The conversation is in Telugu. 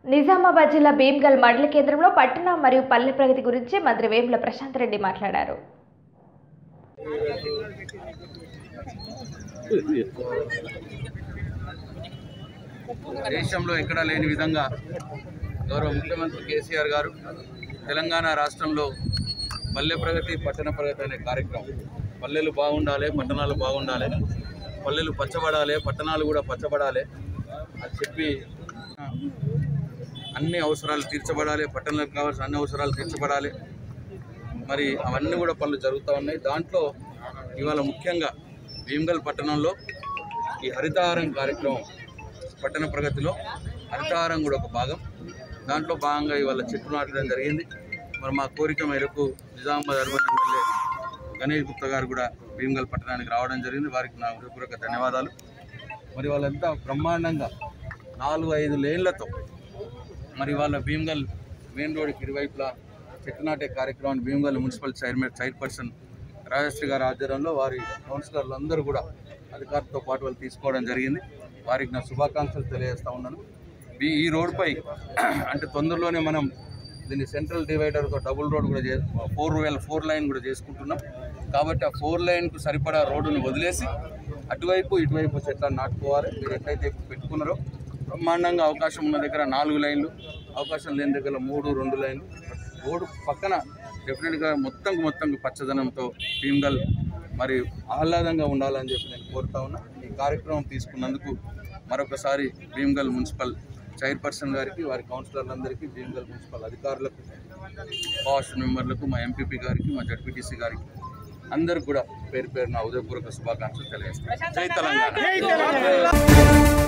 నిజామాబాద్ జిల్లా భీమ్గల్ మండల కేంద్రంలో పట్టణ మరియు పల్లె ప్రగతి గురించి మంత్రి వేముల ప్రశాంత్ రెడ్డి మాట్లాడారు దేశంలో ఎక్కడా లేని విధంగా గౌరవ ముఖ్యమంత్రి కేసీఆర్ గారు తెలంగాణ రాష్ట్రంలో పల్లె ప్రగతి పట్టణ ప్రగతి అనే కార్యక్రమం పల్లెలు బాగుండాలి పట్టణాలు బాగుండాలి పల్లెలు పచ్చబడాలి పట్టణాలు కూడా పచ్చబడాలి అని చెప్పి అన్ని అవసరాలు తీర్చబడాలి పట్టణాలకు కావాల్సిన అన్ని అవసరాలు తీర్చబడాలి మరి అవన్నీ కూడా పనులు జరుగుతూ ఉన్నాయి దాంట్లో ఇవాళ ముఖ్యంగా భీమ్గల్ పట్టణంలో ఈ హరితహారం కార్యక్రమం పట్టణ ప్రగతిలో హరితహారం కూడా ఒక భాగం దాంట్లో భాగంగా ఇవాళ చెట్లు నాటడం జరిగింది మరి మా కోరిక మేరకు నిజామాబాద్ అర్బన్ ఎమ్మెల్యే గణేష్ గుప్తా గారు కూడా భీమ్గల్ పట్టణానికి రావడం జరిగింది వారికి నా హృదయపూర్వక ధన్యవాదాలు మరి వాళ్ళంతా బ్రహ్మాండంగా నాలుగు ఐదు లేన్లతో మరి వాళ్ళ భీమ్గల్ మెయిన్ రోడ్కి ఇరువైపులా చెట్టు నాటే కార్యక్రమాన్ని Bheemgal municipal chairman chairperson Rajashri గారి ఆధ్వర్యంలో వారి కౌన్సిలర్లు అందరూ కూడా అధికారులతో పాటు వాళ్ళు తీసుకోవడం జరిగింది వారికి నా శుభాకాంక్షలు తెలియజేస్తా ఉన్నాను ఈ ఈ రోడ్పై అంటే తొందరలోనే మనం దీన్ని సెంట్రల్ డివైడర్తో డబుల్ రోడ్ కూడా చే ఫోర్ వేల ఫోర్ లైన్ కూడా చేసుకుంటున్నాం కాబట్టి ఆ ఫోర్ లైన్కు సరిపడా రోడ్డును వదిలేసి అటువైపు ఇటువైపు చెట్లను నాటుకోవాలి మీరు ఎట్లయితే ఇప్పుడు పెట్టుకున్నారో బ్రహ్మాండంగా అవకాశం ఉన్న దగ్గర నాలుగు లైన్లు అవకాశం లేని దగ్గర మూడు రెండు లైన్లు రోడ్డు పక్కన డెఫినెట్గా మొత్తం మొత్తం పచ్చదనంతో భీమ్గల్ మరి ఆహ్లాదంగా ఉండాలని చెప్పి నేను కోరుతా ఉన్నా ఈ కార్యక్రమం తీసుకున్నందుకు మరొకసారి భీమ్గల్ మున్సిపల్ చైర్పర్సన్ గారికి వారి కౌన్సిలర్లందరికీ భీమ్గల్ మున్సిపల్ అధికారులకు పాస్ట్ మెంబర్లకు మా ఎంపీపీ గారికి మా జడ్పీటీసీ గారికి అందరికి కూడా పేరు పేరు నా ఉదయపూర్వక శుభాకాంక్షలు తెలియజేస్తాను జై తెలంగాణ